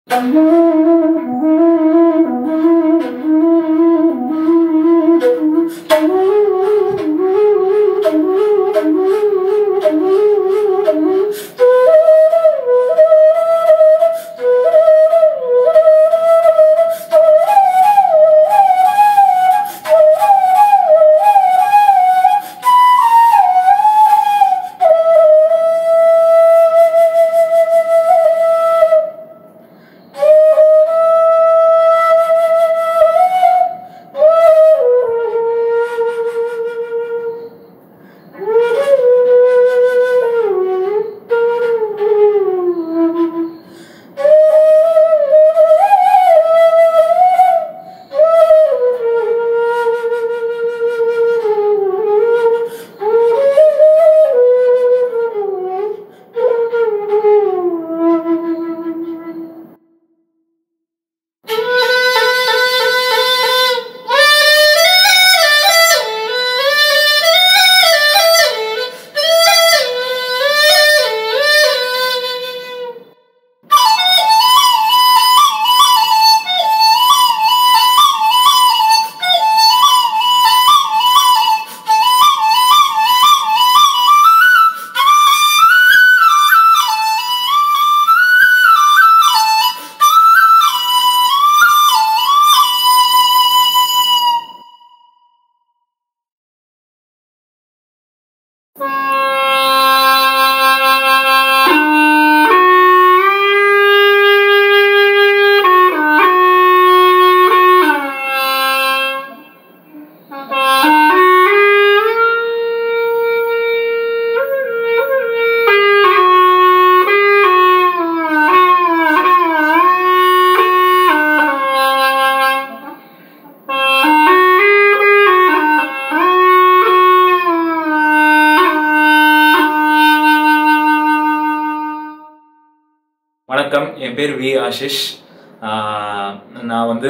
வணக்கம் என் பேர் வி ஆஷிஷ் ஆஹ் நான் வந்து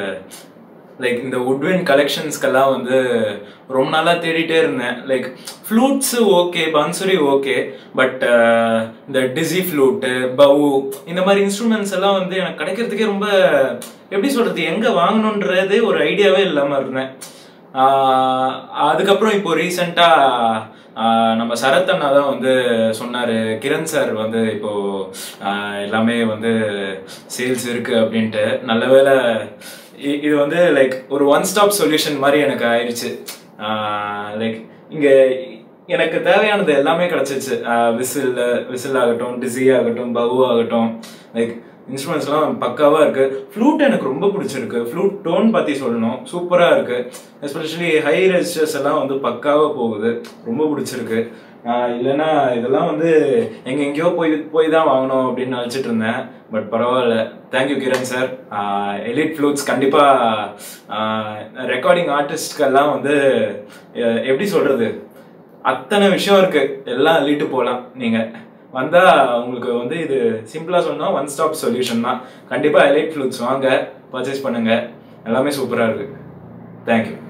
லைக் இந்த உட்வின் கலெக்ஷன்ஸ்க்கெல்லாம் வந்து ரொம்ப நாளாக தேடிட்டே இருந்தேன் like flutes okay bansuri okay but இந்த டிஸி ஃப்ளூட்டு பவு இந்த மாதிரி இன்ஸ்ட்ருமெண்ட்ஸ் எல்லாம் வந்து எனக்கு கிடைக்கிறதுக்கே ரொம்ப எப்படி சொல்கிறது எங்கே வாங்கணுன்றதே ஒரு ஐடியாவே இல்லாமல் இருந்தேன் ஆஹ் அதுக்கப்புறம் இப்போ ரீசெண்டாக நம்ம சரத் அண்ணா தான் வந்து சொன்னார் கிரண் சார் வந்து இப்போ ஆஹ் எல்லாமே வந்து சேல்ஸ் இருக்கு அப்படின்ட்டு நல்ல வேளை இ- இது வந்து லைக் ஒரு ஒன் ஸ்டாப் சொல்யூஷன் மாதிரி எனக்கு ஆயிடுச்சு லைக் இங்கே எனக்கு தேவையானது எல்லாமே கிடச்சிச்சு விசில் விசில் ஆகட்டும் டிசி ஆகட்டும் பவு ஆகட்டும் லைக் இன்ஸ்ட்ருமெண்ட்ஸ்லாம் பக்காவாக இருக்கு ஃப்ளூட் எனக்கு ரொம்ப பிடிச்சிருக்கு ஃப்ளூட் டோன் பற்றி சொல்லணும் சூப்பராக இருக்கு எஸ்பெஷலி ஹை ரெஜிஸ்டர்ஸ் எல்லாம் வந்து பக்காவாக போகுது ரொம்ப பிடிச்சிருக்கு ஆஹ் இல்லைன்னா இதெல்லாம் வந்து எங்க எங்கேயோ போய் போய் தான் வாங்கணும் அப்படின்னு நினச்சிட்டு இருந்தேன் பட் பரவாயில்ல thank you Kiran sir elite flutes கண்டிப்பாக ரெக்கார்டிங் ஆர்டிஸ்ட்கெல்லாம் வந்து அஹ் எப்படி சொல்றது அத்தனை விஷயம் இருக்கு எல்லாம் அள்ளிட்டு போகலாம் நீங்க வந்தா உங்களுக்கு வந்து இது சிம்பிளா சொன்னா ஒன் ஸ்டாப் சொல்யூஷன் தான் கண்டிப்பா எலைட் ஃப்ளூட்ஸ் வாங்க பர்ச்சேஸ் பண்ணுங்க எல்லாமே சூப்பரா இருக்கு தேங்க்யூ